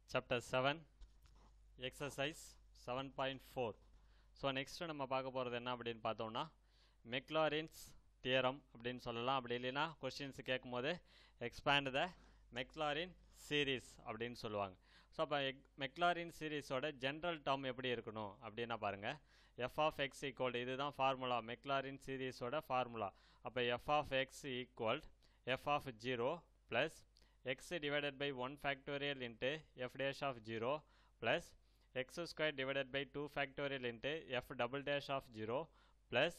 chapter 7 exercise 7.4 so next நம்ம பார்க்க போகிறது என்ன அப்படின்னு பார்த்தோம்னா மெக்லாரின்ஸ் தியரம் அப்படின்னு சொல்லலாம் அப்படி இல்லைன்னா கொஸ்டின்ஸ் கேட்கும்போது எக்ஸ்பேண்ட் த மெக்லாரின் சீரீஸ் அப்படின்னு சொல்லுவாங்க ஸோ அப்போ மெக்லாரின் சீரீஸோட ஜென்ரல் டேர்ம் எப்படி இருக்கணும் அப்படின்னா பாருங்கள் எஃப் ஆஃப் எக்ஸ் ஈக்குவல் இதுதான் ஃபார்முலா மெக்லாரின் சீரீஸோட ஃபார்முலா அப்போ F of X equal F of zero plus x divided by 1 factorial into f dash of 0 plus x square divided by 2 factorial into f double dash of 0 plus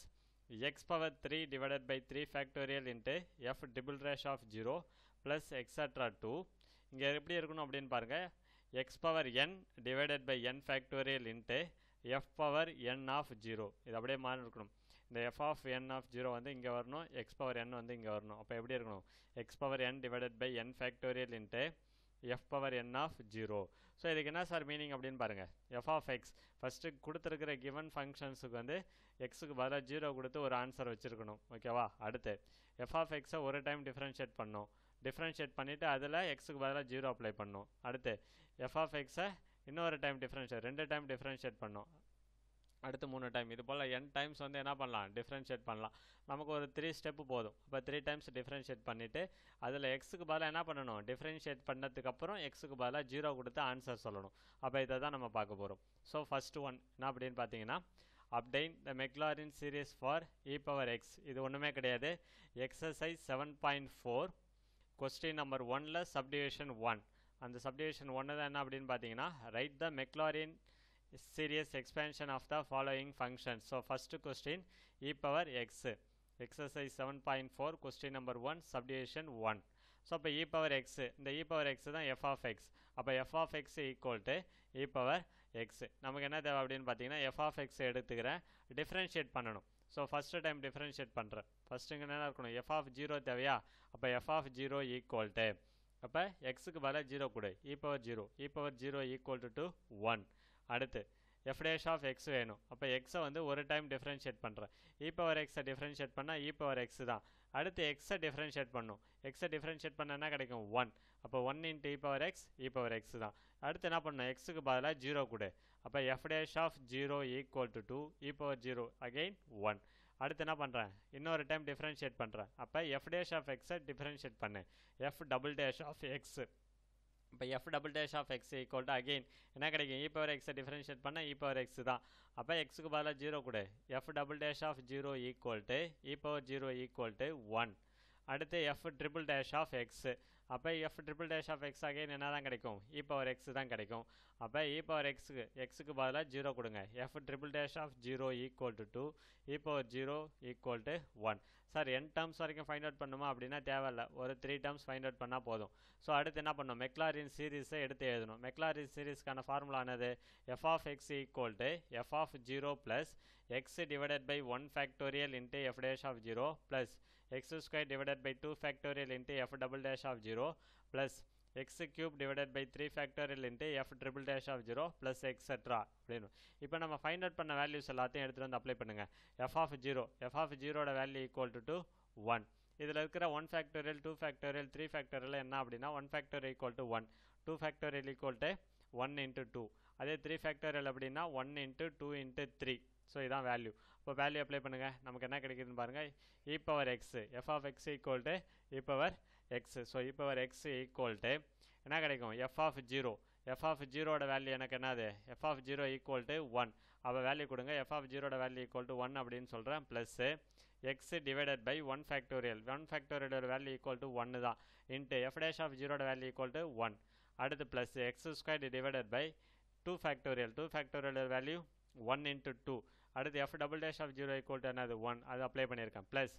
x power 3 divided by 3 factorial into f double dash of 0 plus etc 2 இங்கே எப்படி இருக்கணும் அப்படின்னு பாருங்க x power n divided by n factorial into f power n of 0 இது அப்படியே மாறி இருக்கணும் இந்த F of N of zero வந்து இங்கே வரணும் எக்ஸ் பவர் என் வந்து இங்கே வரணும் அப்போ எப்படி இருக்கணும் X power N divided by N factorial into F power N of zero so இதுக்கு என்ன சார் மீனிங் அப்படின்னு பாருங்கள் எஃப் ஆஃப் எக்ஸ் ஃபஸ்ட்டு கொடுத்துருக்கிற கிவன் ஃபங்க்ஷன்ஸுக்கு வந்து எக்ஸுக்கு பதிலாக ஜீரோ கொடுத்து ஒரு ஆன்சர் வச்சுருக்கணும் ஓகேவா அடுத்து எஃப் ஆஃப் எக்ஸை ஒரு டைம் டிஃப்ரென்ஷியேட் பண்ணணும் டிஃப்ரென்ஷியேட் பண்ணிவிட்டு அதில் எக்ஸுக்கு பதிலாக ஜீரோ அப்ளை பண்ணணும் அடுத்து எஃப் ஆஃப் எக்ஸை இன்னொரு டைம் டிஃப்ரென்ஷியேட் ரெண்டு டைம் டிஃப்ரென்ஷியேட் பண்ணணும் அடுத்து மூணு டைம் இது போல் என் டைம்ஸ் வந்து என்ன பண்ணலாம் டிஃப்ரென்ஷியேட் பண்ணலாம் நமக்கு ஒரு த்ரீ ஸ்டெப்பு போதும் இப்போ த்ரீ டைம்ஸ் டிஃப்ரென்ஷியேட் பண்ணிவிட்டு அதில் எக்ஸுக்கு பதிலாக என்ன பண்ணணும் டிஃப்ரென்ஷியேட் பண்ணதுக்கப்புறம் எக்ஸுக்கு பதிலாக ஜீரோ கொடுத்து ஆன்சர் சொல்லணும் அப்போ இதை தான் நம்ம பார்க்க போகிறோம் ஸோ ஃபஸ்ட் ஒன் என்ன அப்படின்னு பார்த்தீங்கன்னா obtain the Maclaurin series for E power X இது ஒன்றுமே கிடையாது exercise seven point four question number ஒனில் சப்டிவிஷன் ஒன் அந்த சப்டிவிஷன் ஒன்று தான் என்ன அப்படின்னு பார்த்தீங்கன்னா right the Maclaurin series expansion of the following functions. So first question e power x. Exercise 7.4 question number 1 subdivision 1. So அப்போ இ பவர் எக்ஸு இந்த E power X தான் எஃப் ஆஃப் எக்ஸ் அப்போ F of X equal to E power X நமக்கு என்ன தேவை அப்படின்னு பார்த்தீங்கன்னா F of X எடுத்துக்கிறேன் டிஃப்ரென்ஷியேட் பண்ணணும் ஸோ ஃபஸ்ட்டு டைம் டிஃப்ரென்ஷியேட் பண்ணுறேன் ஃபஸ்ட்டுங்க என்ன இருக்கணும் எஃப் ஆஃப் ஜீரோ தேவையா அப்போ F of zero equal to அப்போ எக்ஸுக்கு பதிலாக ஜீரோ கொடு E power zero E power zero equal to to one அடுத்து எஃப் டேஷ் ஆஃப் எக்ஸ் வேணும் அப்போ எக்ஸை வந்து ஒரு டைம் டிஃப்ரென்ஷியேட் பண்ணுறேன் இ பவர் எக்ஸை டிஃப்ரென்ஷியேட் பண்ணால் இ பவர் எக்ஸ் தான் அடுத்து எக்ஸை டிஃப்ரென்ஷியேட் பண்ணும் எக்ஸை டிஃப்ரென்ஷியேட் பண்ண என்ன கிடைக்கும் ஒன் அப்போ one into E power X E power X தான் அடுத்து என்ன பண்ணணும் எக்ஸுக்கு பதிலாக ஜீரோ கொடு அப்போ F dash of zero equal to to E power zero again one அடுத்து என்ன பண்ணுறேன் இன்னொரு டைம் டிஃப்ரென்ஷியேட் பண்ணுறேன் அப்போ எஃப் டேஷ் ஆஃப் எக்ஸை டிஃப்ரென்ஷியேட் பண்ணு F double dash of X இப்போ F double dash of X equal to again என்ன கிடைக்கும் இ பவர் எக்ஸை டிஃப்ரென்ஷியேட் பண்ணால் இ பவர் எக்ஸ் தான் அப்போ எக்ஸுக்கு பதிலாக ஜீரோ கொடு F double dash of zero equal to E power zero equal to one அடுத்து F triple dash of X அப்போ F triple dash of X again என்ன தான் கிடைக்கும் இ பவர் எக்ஸ் தான் கிடைக்கும் அப்போ இ பவர் எக்ஸுக்கு எக்ஸுக்கு பதிலாக ஜீரோ கொடுங்க F triple dash of zero equal to to E power zero equal to one sir N terms வரைக்கும் ஃபைண்ட் அவுட் பண்ணுமா அப்படின்னா தேவையில்ல ஒரு த்ரீ டேர்ம்ஸ் ஃபைண்ட் அவுட் பண்ணால் போதும் ஸோ அடுத்து என்ன பண்ணணும் மெக்லாரின் சீரீஸை எடுத்து எழுதணும் மெக்லாரின் சீரீஸ்க்கான ஃபார்முலா என்னது F of X equal to F of zero plus X divided by one factorial into F dash of zero plus X square divided by two factorial into F double dash of zero plus X cube divided by three factorial into F triple dash of zero plus etcetera அப்படின்னு இப்போ நம்ம find out பண்ண values எல்லாத்தையும் எடுத்துகிட்டு வந்து apply பண்ணுங்கள் F of zero F of ஜீரோட value equal to to one இதில் இருக்கிற one factorial two factorial three factorial என்ன அப்படின்னா one factorial equal to one two factorial equal to one into two அதே த்ரீ ஃபேக்டோரியல் அப்படின்னா one into two into three so இதான் value இப்போ value apply பண்ணுங்கள் நமக்கு என்ன கிடைக்குதுன்னு பாருங்கள் இ power X F of X equal to E power X so E power x equal to என்ன கிடைக்கும் f of zero F of ஜீரோட வேல்யூ எனக்கு என்னது F of zero equal to one அப்போ வேல்யூ கொடுங்க எஃப் ஆஃப் ஜீரோட value equal to one அப்படின்னு சொல்கிறேன் plus x divided by one factorial one ஃபேக்டோரியலோட வேல்யூ ஈக்குவல் டு ஒன்று தான் இன்ட்டு எஃப் டேஷ் ஆஃப் ஜீரோட வேல்யூ ஈக்குவல் டு ஒன் அடுத்து plus X square divided by two factorial two factorial value one into two அடுத்து F double dash of zero equal to என்னது one அது apply பண்ணியிருக்கேன் plus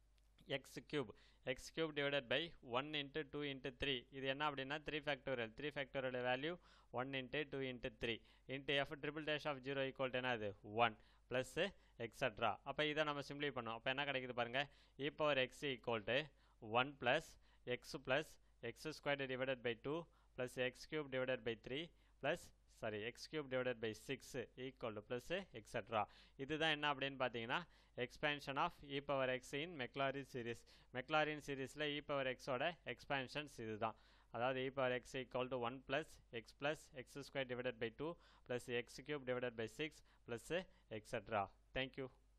X cube x cube divided by one into two into three இது என்ன அப்படின்னா three factorial three factorial value one into two into three into F triple dash of zero equal to என்னது one plus extra அப்போ இதை நம்ம simply பண்ணோம் அப்போ என்ன கிடைக்குது பாருங்கள் இ power x equal to one plus x plus X square divided by two plus X cube divided by three plus sorry x cube divided by six equal to plus extra இதுதான் என்ன அப்படின்னு பார்த்தீங்கன்னா expansion of e power x in Maclaurin series Maclaurin சீரீஸில் e power எக்ஸோட expansions இதுதான் அதாவது e power x equal to one plus x plus X square divided by two plus X cube divided by six plus extra thank you